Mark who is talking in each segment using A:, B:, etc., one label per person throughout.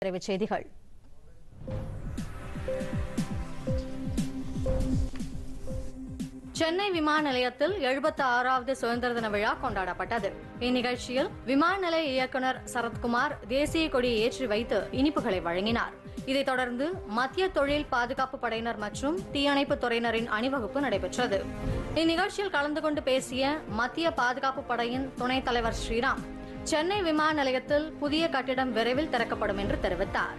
A: விரைவுச் செய்திகள் சென்னை விமான நிலையத்தில் எழுபத்தி ஆறாவது சுதந்திர தின விழா கொண்டாடப்பட்டது இந்நிகழ்ச்சியில் விமான நிலைய இயக்குநர் சரத்குமார் தேசிய கொடியை ஏற்றி வைத்து இனிப்புகளை வழங்கினார் இதைத் தொடர்ந்து மத்திய தொழில் பாதுகாப்பு படையினர் மற்றும் தீயணைப்பு துறையினரின் அணிவகுப்பு நடைபெற்றது இந்நிகழ்ச்சியில் கலந்து கொண்டு பேசிய மத்திய பாதுகாப்பு படையின் துணைத் தலைவர் ஸ்ரீராம் சென்னை விமான நிலையத்தில் புதிய கட்டிடம் விரைவில் திறக்கப்படும் என்று தெரிவித்தார்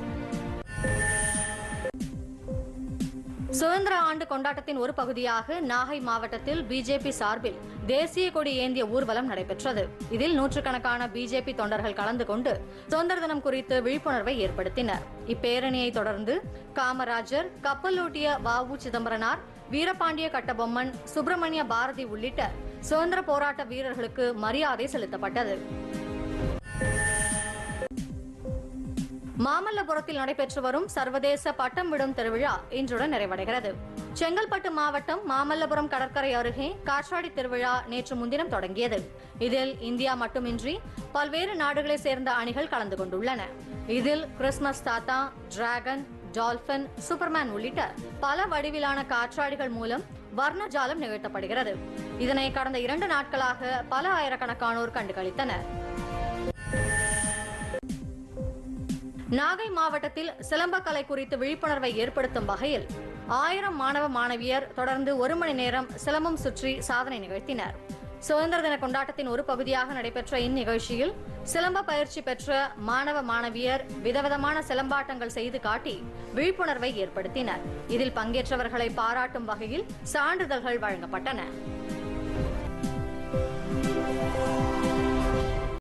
A: சுதந்திர ஆண்டு கொண்டாட்டத்தின் ஒரு பகுதியாக நாகை மாவட்டத்தில் பிஜேபி சார்பில் தேசிய கொடி ஏந்திய ஊர்வலம் நடைபெற்றது இதில் நூற்றுக்கணக்கான பிஜேபி தொண்டர்கள் கலந்து கொண்டு சுதந்திர தினம் குறித்து விழிப்புணர்வை ஏற்படுத்தினர் இப்பேரணியை தொடர்ந்து காமராஜர் கப்பலோட்டிய வ உ சிதம்பரனார் வீரபாண்டிய கட்டபொம்மன் சுப்பிரமணிய பாரதி உள்ளிட்ட சுதந்திர போராட்ட வீரர்களுக்கு மரியாதை செலுத்தப்பட்டது மாமல்லபுரத்தில் நடைபெற்று வரும் சர்வதேச பட்டம் விடும் திருவிழா இன்றுடன் நிறைவடைகிறது செங்கல்பட்டு மாவட்டம் மாமல்லபுரம் கடற்கரை அருகே காற்றாடி திருவிழா நேற்று முன்தினம் தொடங்கியது இதில் இந்தியா மட்டுமின்றி பல்வேறு நாடுகளைச் சேர்ந்த அணிகள் கலந்து கொண்டுள்ளன இதில் கிறிஸ்துமஸ் தாத்தா டிராகன் டால்பின் சூப்பர்மேன் உள்ளிட்ட பல வடிவிலான காற்றாடிகள் மூலம் வர்ணஜாலம் நிகழ்த்தப்படுகிறது இதனை கடந்த இரண்டு நாட்களாக பல ஆயிரக்கணக்கானோர் கண்டுகளித்தனர் நாகை மாவட்டத்தில் சிலம்பக்கலை குறித்து விழிப்புணர்வை ஏற்படுத்தும் வகையில் ஆயிரம் மாணவ மாணவியர் தொடர்ந்து ஒரு மணி நேரம் சிலம்பம் சுற்றி சாதனை நிகழ்த்தினர் சுதந்திர தின கொண்டாட்டத்தின் ஒரு பகுதியாக நடைபெற்ற இந்நிகழ்ச்சியில் சிலம்ப பயிற்சி பெற்ற மாணவ மாணவியர் விதவிதமான சிலம்பாட்டங்கள் செய்து காட்டி விழிப்புணர்வை ஏற்படுத்தினர் இதில் பங்கேற்றவர்களை பாராட்டும் வகையில் சான்றிதழ்கள் வழங்கப்பட்டன